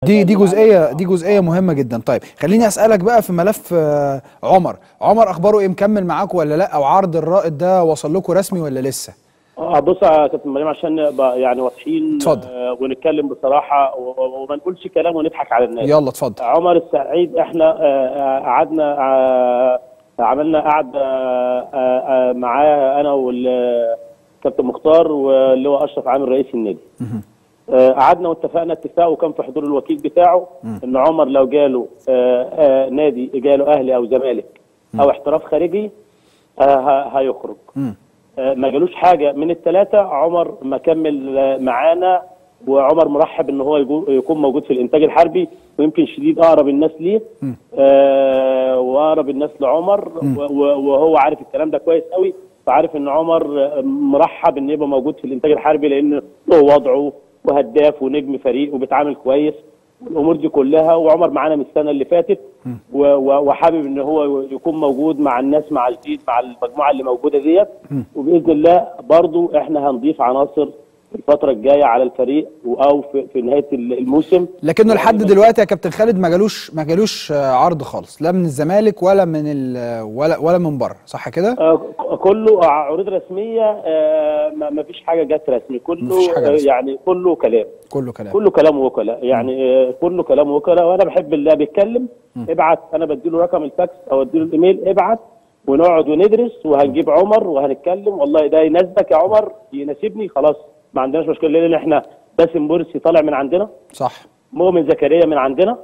دي دي جزئيه دي جزئيه مهمه جدا طيب خليني اسالك بقى في ملف آه، عمر عمر اخباره ايه مكمل معاكم ولا لا او عرض الرائد ده وصل لكم رسمي ولا لسه اه بص يا كابتن مريم عشان نبقى يعني واضحين اتفضل. آه، ونتكلم بصراحه و- و- وما نقولش كلام ونضحك على الناس يلا اتفضل عمر السعيد احنا آه، آه، قعدنا آه، عملنا قعده آه، آه، آه، معاه انا والكابتن مختار واللي هو اشرف عامر رئيس النادي آه، قعدنا واتفقنا اتفاق وكان في حضور الوكيل بتاعه ان عمر لو جاله آه، آه، نادي جاله اهلي او زمالك او احتراف خارجي آه، ه- هيخرج مم. آه، ما جالوش حاجه من الثلاثه عمر مكمل آه، معانا وعمر مرحب ان هو يجو- يكون موجود في الانتاج الحربي ويمكن شديد اقرب الناس ليه آه واقرب الناس لعمر و- و- وهو عارف الكلام ده كويس قوي فعارف ان عمر آه، مرحب ان يبقى موجود في الانتاج الحربي لان له وضعه وهداف ونجم فريق وبيتعامل كويس الامور دي كلها وعمر معانا من السنه اللي فاتت و- و- وحابب ان هو يكون موجود مع الناس مع الجديد مع المجموعه اللي موجوده ديت وباذن الله برضو احنا هنضيف عناصر الفتره الجايه على الفريق او في, في نهايه الموسم لكنه لحد دلوقتي يا كابتن خالد ما جالوش ما جالوش آه، عرض خالص لا من الزمالك ولا من ال ولا ولا من بره صح كده آه، كله عروض رسميه آه، ما ما فيش حاجه جت رسمي كله مفيش حاجة آه، رسمي. يعني كله كلام كله كلام كله كلام وكلاء يعني آه، كله كلام وكلاء وانا بحب اللي بيتكلم ابعت انا بديله رقم الفاكس او اديله الايميل ابعت ونقعد وندرس وهنجيب عمر وهنتكلم والله ده يناسبك يا عمر يناسبني خلاص ما عندناش مشكله لان احنا باسم بورسي طالع من عندنا صح مؤمن زكريا من عندنا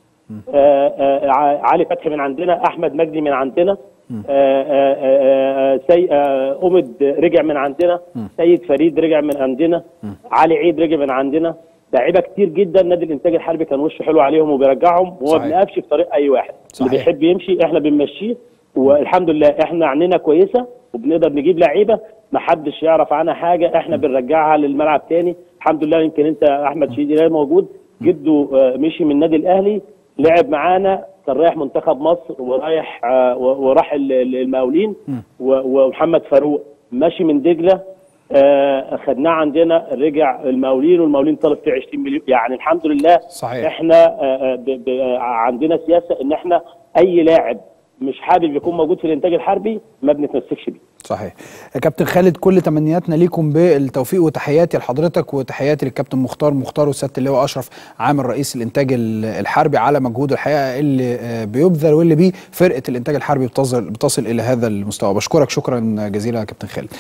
آه آه ع- علي فتحي من عندنا احمد مجدي من عندنا آه آه آه سي آه أمد رجع من عندنا سيد فريد رجع من عندنا علي عيد رجع من عندنا لعيبه كتير جدا نادي الانتاج الحربي كان وشه حلو عليهم وبيرجعهم وما صحيح. بنقفش في طريق اي واحد صحيح. اللي بيحب يمشي احنا بنمشيه والحمد لله احنا عننا كويسه وبنقدر نجيب لعيبه ما حدش يعرف عنها حاجه احنا بنرجعها للملعب تاني الحمد لله يمكن انت احمد شيدي لا موجود جده آه، مشي من النادي الاهلي لعب معانا كان رايح منتخب مصر ورايح آه، و- وراح ال- ال- المقاولين و- ومحمد فاروق ماشي من دجله آه، خدناه عندنا رجع المقاولين والمقاولين طلب فيه 20 مليون يعني الحمد لله صحيح. احنا آه، آه، ب- ب- آه، عندنا سياسه ان احنا اي لاعب مش حابب يكون موجود في الانتاج الحربي ما بنتمسكش بيه صحيح يا كابتن خالد كل تمنياتنا ليكم بالتوفيق وتحياتي لحضرتك وتحياتي للكابتن مختار مختار وسياده اللواء اشرف عامر رئيس الانتاج ال- الحربي على مجهود الحقيقه اللي آه، بيبذل واللي بيه فرقه الانتاج الحربي بتصل بتصل الى هذا المستوى بشكرك شكرا جزيلا يا كابتن خالد